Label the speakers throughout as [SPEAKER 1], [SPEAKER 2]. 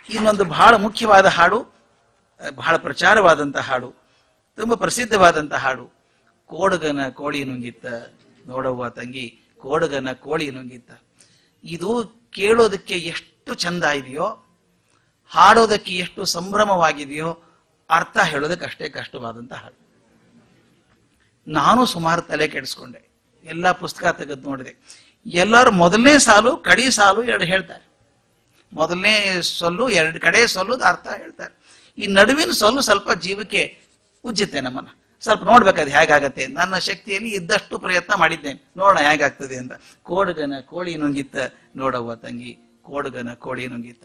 [SPEAKER 1] ಇನ್ನೊಂದು ಬಹಳ ಮುಖ್ಯವಾದ ಹಾಡು ಅಹ್, ಬಹಳ ಪ್ರಚಾರವಾದಂತ ಹಾಡು ತುಂಬಾ ಪ್ರಸಿದ್ಧವಾದಂತ ಹಾಡು ಕೋಡಗನ ಕೋಳಿ ನುಂಗಿತ್ತ ನೋಡವ್ವ ತಂಗಿ ಕೋಡಗನ ಕೋಳಿ ನುಂಗಿತ್ತ ಇದು ಕೇಳೋದಕ್ಕೆ ಎಷ್ಟು ಚಂದ ಇದೆಯೋ ಹಾಡೋದಕ್ಕೆ ಎಷ್ಟು ಸಂಭ್ರಮವಾಗಿದೆಯೋ ಅರ್ಥ ಹೇಳೋದಕ್ಕೆ ಅಷ್ಟೇ ಕಷ್ಟವಾದಂತ ಹಾಡು ನಾನು ಸುಮಾರು ತಲೆ ಕೆಡಿಸ್ಕೊಂಡೆ ಎಲ್ಲ ಪುಸ್ತಕ ತೆಗೆದು ನೋಡಿದೆ ಎಲ್ಲರೂ ಮೊದಲನೇ ಸಾಲು ಕಡಿ ಸಾಲು ಎರಡು ಹೇಳ್ತಾರೆ ಮೊದಲನೇ ಸೊಲ್ಲು ಎರಡು ಕಡೆ ಸೊಲ್ಲುದು ಅರ್ಥ ಹೇಳ್ತಾರೆ ಈ ನಡುವಿನ ಸೊಲ್ಲು ಸ್ವಲ್ಪ ಜೀವಕ್ಕೆ ಉಜ್ಜುತ್ತೆ ನಮ್ಮನ್ನ ಸ್ವಲ್ಪ ನೋಡ್ಬೇಕಾದ್ರೆ ಹೇಗಾಗತ್ತೆ ನನ್ನ ಶಕ್ತಿಯಲ್ಲಿ ಇದ್ದಷ್ಟು ಪ್ರಯತ್ನ ಮಾಡಿದ್ದೇನೆ ನೋಡೋಣ ಹೇಗಾಗ್ತದೆ ಅಂತ ಕೋಡುಗನ ಕೋಳಿ ನುಂಗಿತ್ತ ನೋಡವ್ವ ತಂಗಿ ಕೋಡುಗನ ಕೋಳಿ ನುಂಗಿತ್ತ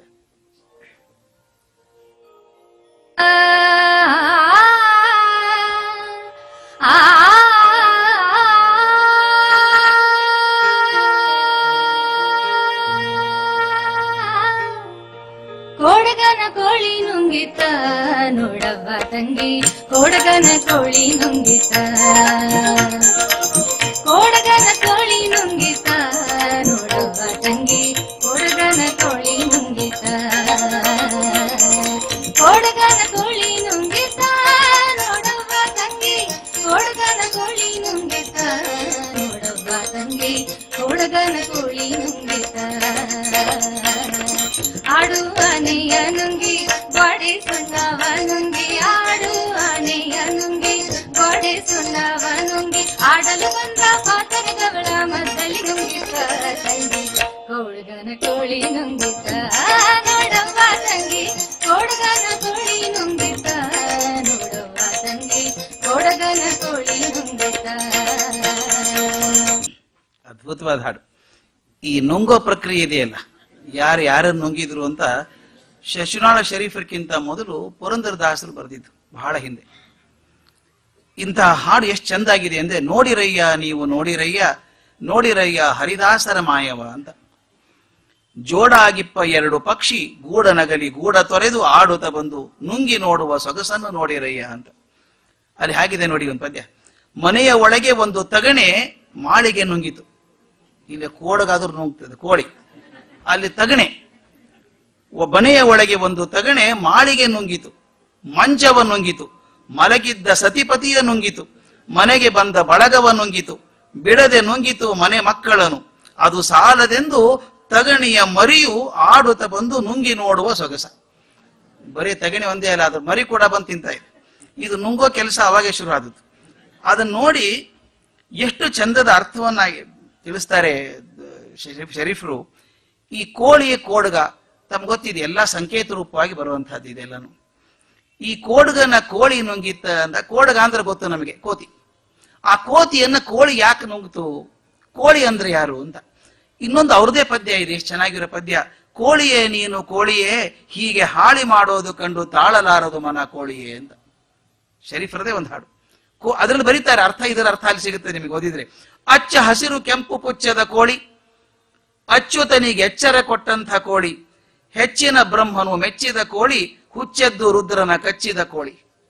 [SPEAKER 2] ಕೋಡಗನ ಕೋಳಿ ನುಂಗಿತ ನೋಡವ್ವ ತಂಗಿ ಕೋಡಗನ ಕೋಳಿ ನುಂಗಿತ ಕೋಡಗನ ಕೋಳಿ ನುಂಗಿತ ನೋಡವ್ವ ತಂಗಿ ಕೋಡಗನ ಕೋಳಿ ನುಂಗಿತ ಕೋಡಗನ ಕೋಳಿ ನುಂಗಿತ ನೋಡವ್ವ ತಂಗಿ ಕೋಡಗನ ಕೋಳಿ ನುಂಗಿತ ನೋಡವ್ವ ತಂಗಿ ಕೋಡಗನ ಕೋಳಿ ನುಂಗಿತ ಆಡು ಆನೆಯ ನುಂಗಿ ಗೋಡೆ ಸುಣ್ಣವ ನುಂಗಿ ಆಡು ಆನೆಯ ನುಂಗಿ ಗೋಡೆ ಸುಣ್ಣವ ನುಂಗಿ ಆಡಲು ಬಂದ ಪಾತರಗವಳ ಮದ್ದಲಿ ನುಂಗಿತ ತಂಗಿ ಕೋಡುಗನ ಕೋಳಿ ನುಂಗಿತ ನೋಡವ್ವ ತಂಗಿ ಕೋಡುಗನ ಕೋಳಿ ನುಂಗಿತ ನೋಡವ್ವ ತಂಗಿ ಕೋಡಗನ ಕೋಳಿ ನುಂಗಿತ
[SPEAKER 1] ಅದ್ಭುತವಾದ ಹಾಡು ಈ ನುಂಗೋ ಪ್ರಕ್ರಿಯೆ ಇದೆಯಲ್ಲ ಯಾರು ಯಾರನ್ನು ನುಂಗಿದ್ರು ಅಂತ ಶಶಿನಾಳ ಶರೀಫರ್ಕಿಂತ ಮೊದಲು ಪುರಂದರದಾಸರು ಬರೆದಿದ್ದು ಬಹಳ ಹಿಂದೆ ಇಂತಹ ಹಾಡು ಎಷ್ಟು ಚಂದಾಗಿದೆ ಅಂದ್ರೆ ನೋಡಿರಯ್ಯ ನೀವು ನೋಡಿರಯ್ಯ ನೋಡಿರಯ್ಯ ಹರಿದಾಸರ ಮಾಯವ ಅಂತ ಜೋಡಾಗಿಪ್ಪ ಎರಡು ಪಕ್ಷಿ ಗೂಡ ನಗಲಿ ಗೂಡ ತೊರೆದು ಆಡುತ್ತ ಬಂದು ನುಂಗಿ ನೋಡುವ ಸೊಗಸನ್ನು ನೋಡಿರಯ್ಯ ಅಂತ ಅಲ್ಲಿ ಹಾಗಿದೆ ನೋಡಿ ಒಂದು ಪದ್ಯ ಮನೆಯ ಒಳಗೆ ಒಂದು ತಗಣೆ ಮಾಳಿಗೆ ನುಂಗಿತು ಇಲ್ಲಿ ಕೋಡಗಾದ್ರೂ ನುಂಗ್ತದೆ ಕೋಳಿ ಅಲ್ಲಿ ತಗಣೆ ಒ- ಮನೆಯ ಒಳಗೆ ಒಂದು ತಗಣೆ ಮಾಳಿಗೆ ನುಂಗಿತು ಮಂಚವ ನುಂಗಿತು ಮಲಗಿದ್ದ ಸತಿಪತಿಯ ನುಂಗಿತು ಮನೆಗೆ ಬಂದ ಬಳಗವ ನುಂಗಿತು ಬಿಡದೆ ನುಂಗಿತು ಮನೆ ಮಕ್ಕಳನು ಅದು ಸಾಲದೆಂದು ತಗಣಿಯ ಮರಿಯು ಆಡುತ್ತ ಬಂದು ನುಂಗಿ ನೋಡುವ ಸೊಗಸ ಬರೀ ತಗಣಿ ಒಂದೇ ಅಲ್ಲ ಅದು ಮರಿ ಕೂಡ ಬಂದು ತಿಂತ ಇದೆ ಇದು ನುಂಗೋ ಕೆಲಸ ಅವಾಗೆ ಶುರು ಆದದ್ದು ಅದನ್ನ ನೋಡಿ ಎಷ್ಟು ಚಂದದ ಅರ್ಥವನ್ನ ತಿಳಿಸ್ತಾರೆ ಶರೀಫ್ ಶರೀಫ್ರು ಈ ಕೋಳಿಯ ಕೋಡ್ಗ ತಮ್ಗೆ ಗೊತ್ತಿದೆ ಎಲ್ಲ ಸಂಕೇತ ರೂಪವಾಗಿ ಬರುವಂತಹದ್ದು ಇದೆಲ್ಲಾನು ಈ ಕೋಡ್ಗನ ಕೋಳಿ ನುಂಗಿತ್ತ ಅಂತ ಕೋಡ್ಗ ಅಂದ್ರೆ ಗೊತ್ತು ನಮಗೆ ಕೋತಿ ಆ ಕೋತಿಯನ್ನ ಕೋಳಿ ಯಾಕೆ ನುಂಗ್ತು ಕೋಳಿ ಅಂದ್ರೆ ಯಾರು ಅಂತ ಇನ್ನೊಂದು ಅವ್ರದೇ ಪದ್ಯ ಇದೆ ಎಷ್ಟು ಚೆನ್ನಾಗಿರೋ ಪದ್ಯ ಕೋಳಿಯೇ ನೀನು ಕೋಳಿಯೇ ಹೀಗೆ ಹಾಳಿ ಮಾಡೋದು ಕಂಡು ತಾಳಲಾರದು ಮನ ಕೋಳಿಯೇ ಅಂತ ಶರೀಫರದೇ ಒಂದು ಹಾಡು ಕೋ ಅದ್ರಲ್ಲಿ ಬರೀತಾರೆ ಅರ್ಥ ಇದರ ಅರ್ಥ ಅಲ್ಲಿ ಸಿಗುತ್ತೆ ನಿಮಗೆ ಓದಿದ್ರೆ ಅಚ್ಚ ಹಸಿರು ಕೆಂಪು ಪುಚ್ಚದ ಕೋಳಿ ಅಚ್ಯುತನಿಗೆ ಎಚ್ಚರ ಕೊಟ್ಟಂಥ ಕೋಳಿ ಹೆಚ್ಚಿನ ಬ್ರಹ್ಮನು ಮೆಚ್ಚಿದ ಕೋಳಿ ಹುಚ್ಚೆದ್ದು ರುದ್ರನ ಕಚ್ಚಿದ ಕೋಳಿ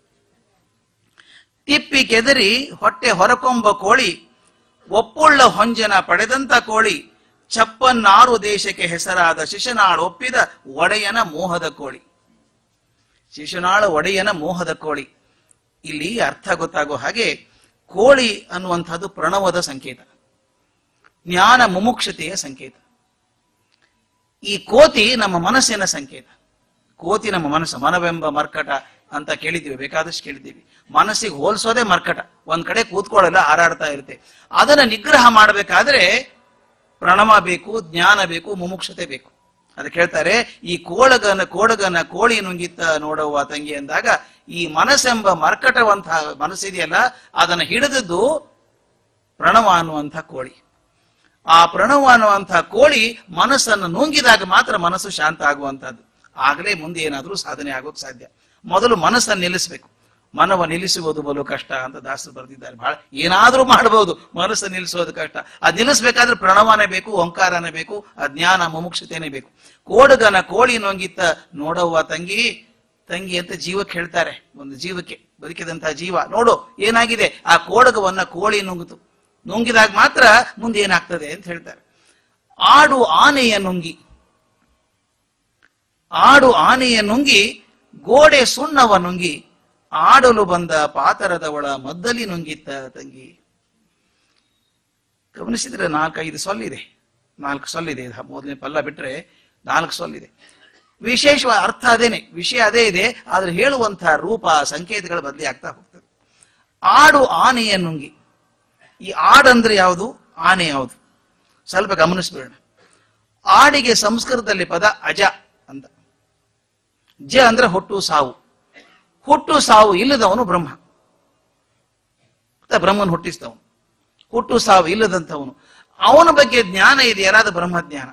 [SPEAKER 1] ತಿಪ್ಪಿ ಕೆದರಿ ಹೊಟ್ಟೆ ಹೊರಕೊಂಬ ಕೋಳಿ ಒಪ್ಪುಳ್ಳ ಹೊಂಜನ ಪಡೆದಂತ ಕೋಳಿ ಚಪ್ಪನ್ನಾರು ದೇಶಕ್ಕೆ ಹೆಸರಾದ ಶಿಶನಾಳ್ ಒಪ್ಪಿದ ಒಡೆಯನ ಮೋಹದ ಕೋಳಿ ಶಿಶುನಾಳ ಒಡೆಯನ ಮೋಹದ ಕೋಳಿ ಇಲ್ಲಿ ಅರ್ಥ ಗೊತ್ತಾಗೋ ಹಾಗೆ ಕೋಳಿ ಅನ್ನುವಂಥದ್ದು ಪ್ರಣವದ ಸಂಕೇತ ಜ್ಞಾನ ಮುಮುಕ್ಷತೆಯ ಸಂಕೇತ ಈ ಕೋತಿ ನಮ್ಮ ಮನಸ್ಸಿನ ಸಂಕೇತ ಕೋತಿ ನಮ್ಮ ಮನಸ್ಸು ಮನವೆಂಬ ಮರ್ಕಟ ಅಂತ ಕೇಳಿದ್ದೀವಿ ಬೇಕಾದಷ್ಟು ಕೇಳಿದ್ದೀವಿ ಮನಸ್ಸಿಗೆ ಹೋಲಿಸೋದೇ ಮರ್ಕಟ ಒಂದ್ ಕಡೆ ಕೂತ್ಕೊಳ್ಳಲ್ಲ ಹಾರಾಡ್ತಾ ಇರುತ್ತೆ ಅದನ್ನ ನಿಗ್ರಹ ಮಾಡಬೇಕಾದ್ರೆ ಪ್ರಣವ ಬೇಕು ಜ್ಞಾನ ಬೇಕು ಮುಮುಕ್ಷತೆ ಬೇಕು ಅದಕ್ಕೆ ಹೇಳ್ತಾರೆ ಈ ಕೋಳಗನ ಕೋಡಗನ ಕೋಳಿ ನುಂಗಿತ್ತ ನೋಡುವ ತಂಗಿ ಅಂದಾಗ ಈ ಮನಸ್ಸೆಂಬ ಮರ್ಕಟವಂತಹ ಮನಸ್ಸಿದೆಯಲ್ಲ ಅದನ್ನ ಹಿಡಿದದ್ದು ಪ್ರಣವ ಅನ್ನುವಂಥ ಕೋಳಿ ಆ ಪ್ರಣವ ಅನ್ನುವಂತಹ ಕೋಳಿ ಮನಸ್ಸನ್ನು ನುಂಗಿದಾಗ ಮಾತ್ರ ಮನಸ್ಸು ಶಾಂತ ಆಗುವಂತಹದ್ದು ಆಗಲೇ ಮುಂದೆ ಏನಾದ್ರೂ ಸಾಧನೆ ಆಗೋಕ್ ಸಾಧ್ಯ ಮೊದಲು ಮನಸ್ಸನ್ನು ನಿಲ್ಲಿಸಬೇಕು ಮನವ ನಿಲ್ಲಿಸುವುದು ಬಲು ಕಷ್ಟ ಅಂತ ದಾಸರು ಬರೆದಿದ್ದಾರೆ ಬಹಳ ಏನಾದ್ರೂ ಮಾಡಬಹುದು ಮನಸ್ಸು ನಿಲ್ಲಿಸೋದು ಕಷ್ಟ ಅದ್ ನಿಲ್ಲಿಸ್ಬೇಕಾದ್ರೆ ಪ್ರಣವನೇ ಬೇಕು ಓಂಕಾರನೇ ಬೇಕು ಅಜ್ಞಾನ ಮುಮುಕ್ಷತೆನೇ ಬೇಕು ಕೋಡಗನ ಕೋಳಿ ನೊಂಗಿತ್ತ ನೋಡವ್ವ ತಂಗಿ ತಂಗಿ ಅಂತ ಜೀವಕ್ಕೆ ಹೇಳ್ತಾರೆ ಒಂದು ಜೀವಕ್ಕೆ ಬದುಕಿದಂತಹ ಜೀವ ನೋಡು ಏನಾಗಿದೆ ಆ ಕೋಡಗವನ್ನ ಕೋಳಿ ನುಂಗಿತು ನುಂಗಿದಾಗ ಮಾತ್ರ ಮುಂದೆ ಏನಾಗ್ತದೆ ಅಂತ ಹೇಳ್ತಾರೆ ಆಡು ಆನೆಯ ನುಂಗಿ ಆಡು ಆನೆಯ ನುಂಗಿ ಗೋಡೆ ಸುಣ್ಣವ ನುಂಗಿ ಆಡಲು ಬಂದ ಪಾತರದವಳ ಮದ್ದಲಿ ನುಂಗಿತ್ತ ತಂಗಿ ಗಮನಿಸಿದ್ರೆ ನಾಲ್ಕೈದು ಸೊಲ್ಲಿದೆ ನಾಲ್ಕು ಸೊಲ್ಲಿದೆ ಇದು ಮೊದಲನೇ ಪಲ್ಲ ಬಿಟ್ರೆ ನಾಲ್ಕು ಸೊಲ್ಲಿದೆ ವಿಶೇಷವಾದ ಅರ್ಥ ಅದೇನೆ ವಿಷಯ ಅದೇ ಇದೆ ಆದ್ರೆ ಹೇಳುವಂತಹ ರೂಪ ಸಂಕೇತಗಳು ಬದಲಿ ಆಗ್ತಾ ಹೋಗ್ತದೆ ಆಡು ಆನೆಯ ನುಂಗಿ ಈ ಆಡಂದ್ರೆ ಯಾವುದು ಆನೆ ಯಾವುದು ಸ್ವಲ್ಪ ಗಮನಿಸ್ಬೇಡ ಆಡಿಗೆ ಸಂಸ್ಕೃತದಲ್ಲಿ ಪದ ಅಜ ಅಂತ ಜ ಅಂದ್ರೆ ಹುಟ್ಟು ಸಾವು ಹುಟ್ಟು ಸಾವು ಇಲ್ಲದವನು ಬ್ರಹ್ಮ ಮತ್ತೆ ಬ್ರಹ್ಮನ್ ಹುಟ್ಟಿಸ್ತವನು ಹುಟ್ಟು ಸಾವು ಇಲ್ಲದಂಥವನು ಅವನ ಬಗ್ಗೆ ಜ್ಞಾನ ಇದೆ ಯಾರಾದ ಬ್ರಹ್ಮಜ್ಞಾನ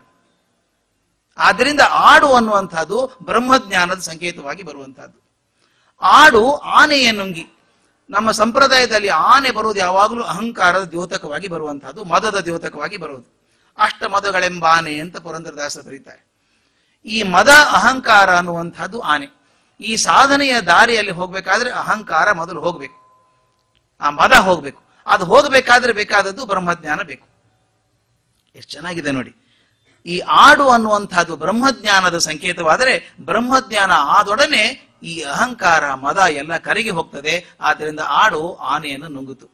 [SPEAKER 1] ಆದ್ದರಿಂದ ಆಡು ಅನ್ನುವಂಥದ್ದು ಬ್ರಹ್ಮಜ್ಞಾನದ ಸಂಕೇತವಾಗಿ ಬರುವಂತಹದ್ದು ಆಡು ಆನೆಯ ನುಂಗಿ ನಮ್ಮ ಸಂಪ್ರದಾಯದಲ್ಲಿ ಆನೆ ಬರುವುದು ಯಾವಾಗಲೂ ಅಹಂಕಾರದ ದ್ಯೋತಕವಾಗಿ ಬರುವಂತಹದ್ದು ಮದದ ದ್ಯೋತಕವಾಗಿ ಬರುವುದು ಅಷ್ಟ ಮದಗಳೆಂಬ ಆನೆ ಅಂತ ಪುರಂದರದಾಸ ಬರೀತಾರೆ ಈ ಮದ ಅಹಂಕಾರ ಅನ್ನುವಂಥದ್ದು ಆನೆ ಈ ಸಾಧನೆಯ ದಾರಿಯಲ್ಲಿ ಹೋಗ್ಬೇಕಾದ್ರೆ ಅಹಂಕಾರ ಮೊದಲು ಹೋಗ್ಬೇಕು ಆ ಮದ ಹೋಗ್ಬೇಕು ಅದು ಹೋಗಬೇಕಾದ್ರೆ ಬೇಕಾದದ್ದು ಬ್ರಹ್ಮಜ್ಞಾನ ಬೇಕು ಎಷ್ಟು ಚೆನ್ನಾಗಿದೆ ನೋಡಿ ಈ ಆಡು ಅನ್ನುವಂಥದ್ದು ಬ್ರಹ್ಮಜ್ಞಾನದ ಸಂಕೇತವಾದರೆ ಬ್ರಹ್ಮಜ್ಞಾನ ಆದೊಡನೆ ಈ ಅಹಂಕಾರ ಮದ ಎಲ್ಲ ಕರಗಿ ಹೋಗ್ತದೆ ಆದ್ದರಿಂದ ಆಡು ಆನೆಯನ್ನು ನುಂಗಿತು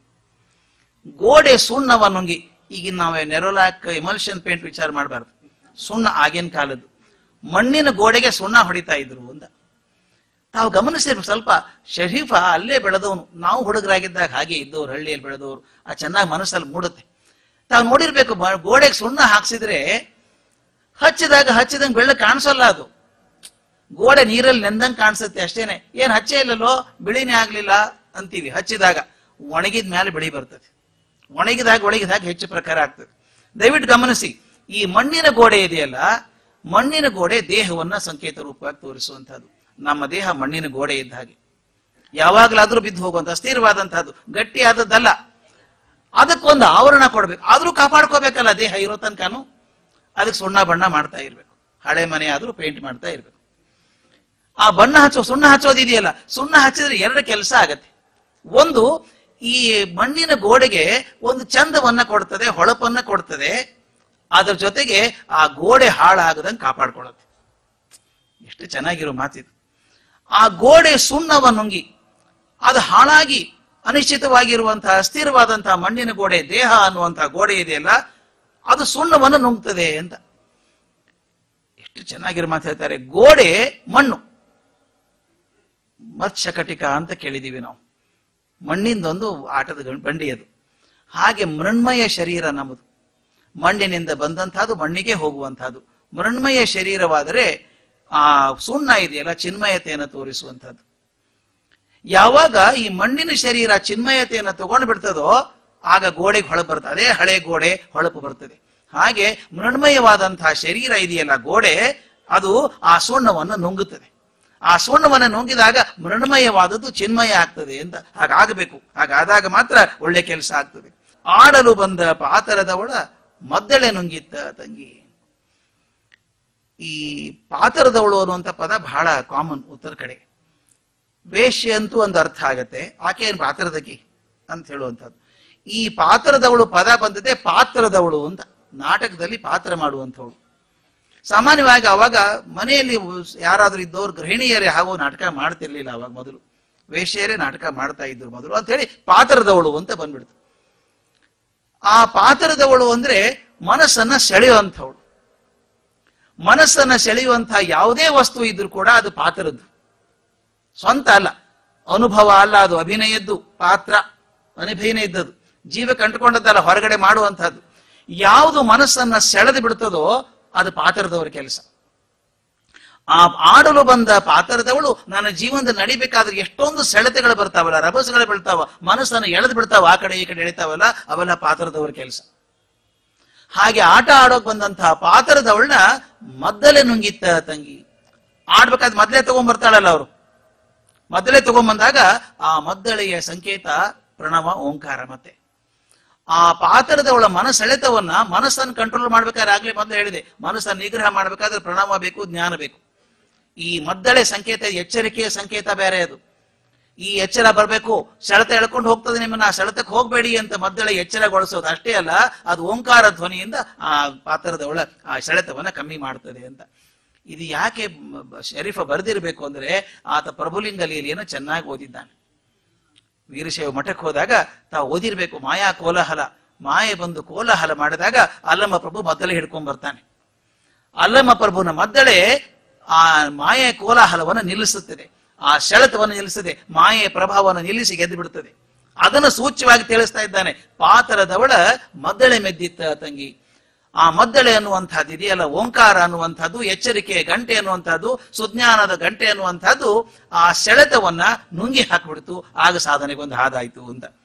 [SPEAKER 1] ಗೋಡೆ ಸುಣ್ಣವ ನುಂಗಿ ಈಗಿನ ನಾವು ನೆರೋಲಾಕ್ ಎಮಲ್ಷನ್ ಪೇಂಟ್ ವಿಚಾರ ಮಾಡಬಾರ್ದು ಸುಣ್ಣ ಆಗಿನ ಕಾಲದ್ದು ಮಣ್ಣಿನ ಗೋಡೆಗೆ ಸುಣ್ಣ ಹೊಡಿತಾ ಇದ್ರು ಅಂತ ತಾವು ಗಮನಿಸಿರ್ಬೇಕು ಸ್ವಲ್ಪ ಶರೀಫ ಅಲ್ಲೇ ಬೆಳೆದವನು ನಾವು ಹುಡುಗರಾಗಿದ್ದಾಗ ಹಾಗೆ ಇದ್ದವ್ರು ಹಳ್ಳಿಯಲ್ಲಿ ಬೆಳೆದವರು ಆ ಚೆನ್ನಾಗಿ ಮನಸ್ಸಲ್ಲಿ ಮೂಡುತ್ತೆ ತಾವು ನೋಡಿರ್ಬೇಕು ಮ- ಗೋಡೆಗೆ ಸುಣ್ಣ ಹಾಕ್ಸಿದ್ರೆ ಹಚ್ಚಿದಾಗ ಹಚ್ಚಿದಂಗೆ ಬೆಳ್ಳ ಕಾಣಿಸಲ್ಲ ಅದು ಗೋಡೆ ನೀರಲ್ಲಿ ನೆಂದಂಗ್ ಕಾಣಿಸುತ್ತೆ ಅಷ್ಟೇನೆ ಏನ್ ಹಚ್ಚೇ ಇಲ್ಲಲ್ಲೋ ಬಿಳಿನೇ ಆಗ್ಲಿಲ್ಲ ಅಂತೀವಿ ಹಚ್ಚಿದಾಗ ಒಣಗಿದ ಮೇಲೆ ಬಿಳಿ ಬರ್ತದೆ ಒಣಗಿದಾಗ ಒಣಗಿದಾಗ ಹೆಚ್ಚು ಪ್ರಕಾರ ಆಗ್ತದೆ ದಯವಿಟ್ಟು ಗಮನಿಸಿ ಈ ಮಣ್ಣಿನ ಗೋಡೆ ಇದೆಯಲ್ಲ ಮಣ್ಣಿನ ಗೋಡೆ ದೇಹವನ್ನ ಸಂಕೇತ ರೂಪವಾಗಿ ತೋರಿಸುವಂತಹದ್ದು ನಮ್ಮ ದೇಹ ಮಣ್ಣಿನ ಗೋಡೆ ಇದ್ದ ಹಾಗೆ ಯಾವಾಗಲಾದ್ರೂ ಬಿದ್ದು ಹೋಗುವಂತ ಸ್ಥಿರವಾದಂತಹದ್ದು ಗಟ್ಟಿಯಾದದ್ದಲ್ಲ ಅದಕ್ಕೊಂದು ಆವರಣ ಕೊಡ್ಬೇಕು ಆದ್ರೂ ಕಾಪಾಡ್ಕೋಬೇಕಲ್ಲ ದೇಹ ಇರೋ ತನಕನು ಅದಕ್ಕೆ ಸುಣ್ಣ ಬಣ್ಣ ಮಾಡ್ತಾ ಇರ್ಬೇಕು ಹಳೆ ಮನೆ ಆದ್ರೂ ಪೇಂಟ್ ಮಾಡ್ತಾ ಇರ್ಬೇಕು ಆ ಬಣ್ಣ ಹಚ್ಚೋ ಸುಣ್ಣ ಹಚ್ಚೋದಿದೆಯಲ್ಲ ಸುಣ್ಣ ಹಚ್ಚಿದ್ರೆ ಎರಡು ಕೆಲಸ ಆಗತ್ತೆ ಒಂದು ಈ ಮಣ್ಣಿನ ಗೋಡೆಗೆ ಒಂದು ಚಂದವನ್ನ ಕೊಡ್ತದೆ ಹೊಳಪನ್ನ ಕೊಡ್ತದೆ ಅದ್ರ ಜೊತೆಗೆ ಆ ಗೋಡೆ ಹಾಳಾಗದಂಗೆ ಕಾಪಾಡ್ಕೊಳ್ಳುತ್ತೆ ಎಷ್ಟು ಚೆನ್ನಾಗಿರೋ ಮಾತಿದು ಆ ಗೋಡೆ ಸುಣ್ಣವ ನುಂಗಿ ಅದು ಹಾಳಾಗಿ ಅನಿಶ್ಚಿತವಾಗಿರುವಂತಹ ಅಸ್ಥಿರವಾದಂತಹ ಮಣ್ಣಿನ ಗೋಡೆ ದೇಹ ಅನ್ನುವಂತಹ ಗೋಡೆ ಇದೆಯಲ್ಲ ಅದು ಸುಣ್ಣವನ್ನು ನುಂಗ್ತದೆ ಅಂತ ಎಷ್ಟು ಚೆನ್ನಾಗಿರೋ ಮಾತು ಹೇಳ್ತಾರೆ ಗೋಡೆ ಮಣ್ಣು ಮತ್ಸ್ಯಕಟಿಕ ಅಂತ ಕೇಳಿದೀವಿ ನಾವು ಮಣ್ಣಿಂದೊಂದು ಆಟದ ಗಂ- ಬಂಡಿ ಅದು ಹಾಗೆ ಮೃಣ್ಮಯ ಶರೀರ ನಮ್ಮದು ಮಣ್ಣಿನಿಂದ ಬಂದಂತಹದ್ದು ಮಣ್ಣಿಗೆ ಹೋಗುವಂತಹದ್ದು ಮೃಣ್ಮಯ ಶರೀರವಾದರೆ ಆ ಸುಣ್ಣ ಇದೆಯಲ್ಲ ಚಿನ್ಮಯತೆಯನ್ನು ತೋರಿಸುವಂತಹದ್ದು ಯಾವಾಗ ಈ ಮಣ್ಣಿನ ಶರೀರ ಚಿನ್ಮಯತೆಯನ್ನು ತಗೊಂಡು ಬಿಡ್ತದೋ ಆಗ ಗೋಡೆಗೆ ಹೊಳಪು ಬರ್ತದೆ ಅದೇ ಹಳೆ ಗೋಡೆ ಹೊಳಪು ಬರ್ತದೆ ಹಾಗೆ ಮೃಣ್ಮಯವಾದಂತಹ ಶರೀರ ಇದೆಯಲ್ಲ ಗೋಡೆ ಅದು ಆ ಸುಣ್ಣವನ್ನು ನುಂಗುತ್ತದೆ ಆ ಸುಣ್ಣವನ್ನು ನುಂಗಿದಾಗ ಮೃಣ್ಮಯವಾದದ್ದು ಚಿನ್ಮಯ ಆಗ್ತದೆ ಅಂತ ಹಾಗಾಗಬೇಕು ಹಾಗಾದಾಗ ಮಾತ್ರ ಒಳ್ಳೆ ಕೆಲಸ ಆಗ್ತದೆ ಆಡಲು ಬಂದ ಪಾತರದವಳ ಮದ್ದಳೆ ನುಂಗಿತ್ತ ತಂಗಿ ಈ ಪಾತರದವಳು ಅನ್ನುವಂಥ ಪದ ಬಹಳ ಕಾಮನ್ ಉತ್ತರ ಕಡೆ ವೇಶ್ಯೆ ಅಂತೂ ಒಂದು ಅರ್ಥ ಆಗತ್ತೆ ಆಕೆ ಏನು ಪಾತ್ರದಕಿ ಅಂತ ಹೇಳುವಂಥದ್ದು ಈ ಪಾತ್ರದವಳು ಪದ ಬಂದದೆ ಪಾತ್ರದವಳು ಅಂತ ನಾಟಕದಲ್ಲಿ ಪಾತ್ರ ಮಾಡುವಂಥವಳು ಸಾಮಾನ್ಯವಾಗಿ ಅವಾಗ ಮನೆಯಲ್ಲಿ ಯಾರಾದ್ರೂ ಇದ್ದವ್ರು ಗೃಹಿಣಿಯರೇ ಹಾಗೂ ನಾಟಕ ಮಾಡ್ತಿರ್ಲಿಲ್ಲ ಅವಾಗ ಮೊದಲು ವೇಶ್ಯರೇ ನಾಟಕ ಮಾಡ್ತಾ ಇದ್ರು ಮೊದಲು ಅಂತ ಹೇಳಿ ಪಾತ್ರದವಳು ಅಂತ ಬಂದ್ಬಿಡ್ತು ಆ ಪಾತ್ರದವಳು ಅಂದ್ರೆ ಮನಸ್ಸನ್ನ ಸೆಳೆಯುವಂಥವಳು ಮನಸ್ಸನ್ನ ಸೆಳೆಯುವಂತಹ ಯಾವುದೇ ವಸ್ತು ಇದ್ರೂ ಕೂಡ ಅದು ಪಾತ್ರದ್ದು ಸ್ವಂತ ಅಲ್ಲ ಅನುಭವ ಅಲ್ಲ ಅದು ಅಭಿನಯದ್ದು ಪಾತ್ರ ಅನುಭವನೇ ಇದ್ದದ್ದು ಜೀವ ಕಂಡುಕೊಂಡದ್ದಲ್ಲ ಹೊರಗಡೆ ಮಾಡುವಂತಹದ್ದು ಯಾವುದು ಮನಸ್ಸನ್ನ ಸೆಳೆದು ಬಿಡ್ತದೋ ಅದು ಪಾತ್ರದವರ ಕೆಲಸ ಆ ಆಡಲು ಬಂದ ಪಾತ್ರದವಳು ನನ್ನ ಜೀವನದಲ್ಲಿ ನಡಿಬೇಕಾದ್ರೆ ಎಷ್ಟೊಂದು ಸೆಳೆತಗಳು ಬರ್ತಾವಲ್ಲ ರಭಸಗಳು ಬೀಳ್ತಾವ ಮನಸ್ಸನ್ನು ಎಳೆದು ಬಿಡ್ತಾವ ಆ ಕಡೆ ಈ ಕಡೆ ಎಳಿತಾವಲ್ಲ ಅವೆಲ್ಲ ಪಾತ್ರದವರ ಕೆಲಸ ಹಾಗೆ ಆಟ ಆಡೋಕ್ ಬಂದಂತಹ ಪಾತ್ರದವಳನ್ನ ಮದ್ದಲೆ ನುಂಗಿತ್ತ ತಂಗಿ ಆಡ್ಬೇಕಾದ್ರೆ ಮೊದಲೇ ತಗೊಂಡ್ಬರ್ತಾಳಲ್ಲ ಅವರು ಮೊದಲೇ ತಗೊಂಬಂದಾಗ ಆ ಮದ್ದಳೆಯ ಸಂಕೇತ ಪ್ರಣವ ಓಂಕಾರ ಮತ್ತೆ ಆ ಪಾತ್ರದವಳ ಮನಸ್ಸೆಳೆತವನ್ನ ಮನಸ್ಸನ್ನು ಕಂಟ್ರೋಲ್ ಮಾಡ್ಬೇಕಾದ್ರೆ ಆಗ್ಲೇ ಮೊದಲು ಹೇಳಿದೆ ಮನಸ್ಸನ್ನು ನಿಗ್ರಹ ಮಾಡ್ಬೇಕಾದ್ರೆ ಪ್ರಣವ ಬೇಕು ಜ್ಞಾನ ಬೇಕು ಈ ಮದ್ದಳೆ ಸಂಕೇತ ಎಚ್ಚರಿಕೆಯ ಸಂಕೇತ ಬೇರೆ ಅದು ಈ ಎಚ್ಚರ ಬರಬೇಕು ಸೆಳೆತ ಎಳ್ಕೊಂಡು ಹೋಗ್ತದೆ ನಿಮ್ಮನ್ನ ಆ ಸೆಳೆತಕ್ಕೆ ಹೋಗ್ಬೇಡಿ ಅಂತ ಮದ್ದಳೆ ಎಚ್ಚರಗೊಳಿಸೋದು ಅಷ್ಟೇ ಅಲ್ಲ ಅದು ಓಂಕಾರ ಧ್ವನಿಯಿಂದ ಆ ಪಾತ್ರದವಳ ಆ ಸೆಳೆತವನ್ನ ಕಮ್ಮಿ ಮಾಡ್ತದೆ ಅಂತ ಇದು ಯಾಕೆ ಮ- ಬ- ಶರೀಫ ಬರೆದಿರಬೇಕು ಅಂದ್ರೆ ಆತ ಪ್ರಭುಲಿಂಗ ಲೀಲೆಯನ್ನು ಚೆನ್ನಾಗಿ ಓದಿದ್ದಾನೆ ವೀರಶೈವ ಮಠಕ್ಕೆ ಹೋದಾಗ ತಾವು ಓದಿರ್ಬೇಕು ಮಾಯಾ ಕೋಲಾಹಲ ಮಾಯೆ ಬಂದು ಕೋಲಾಹಲ ಮಾಡಿದಾಗ ಅಲ್ಲಮ್ಮ ಪ್ರಭು ಮದ್ದಳೆ ಹಿಡ್ಕೊಂಡ್ ಬರ್ತಾನೆ ಅಲ್ಲಮ್ಮ ಪ್ರಭುನ ಮದ್ದಳೆ ಆ ಮಾಯೆ ಕೋಲಾಹಲವನ್ನು ನಿಲ್ಲಿಸುತ್ತದೆ ಆ ಸೆಳೆತವನ್ನು ನಿಲ್ಲಿಸದೆ ಮಾಯೆಯ ಪ್ರಭಾವವನ್ನು ನಿಲ್ಲಿಸಿ ಗೆದ್ದು ಬಿಡುತ್ತದೆ ಅದನ್ನು ಸೂಚ್ಯವಾಗಿ ತಿಳಿಸ್ತಾ ಇದ್ದಾನೆ ಪಾತರದವಳ ಮದ್ದಳೆ ಮೆದ್ದಿತ್ತ ತಂಗಿ ಆ ಮದ್ದಳೆ ಅನ್ನುವಂಥದ್ದು ಇದೆಯಲ್ಲ ಓಂಕಾರ ಅನ್ನುವಂಥದ್ದು ಎಚ್ಚರಿಕೆಯ ಗಂಟೆ ಅನ್ನುವಂಥದ್ದು ಸುಜ್ಞಾನದ ಗಂಟೆ ಅನ್ನುವಂಥದ್ದು ಆ ಸೆಳೆತವನ್ನ ನುಂಗಿ ಹಾಕ್ಬಿಡ್ತು ಆಗ ಸಾಧನೆಗೊಂದು ಹಾದಾಯ್ತು ಅಂತ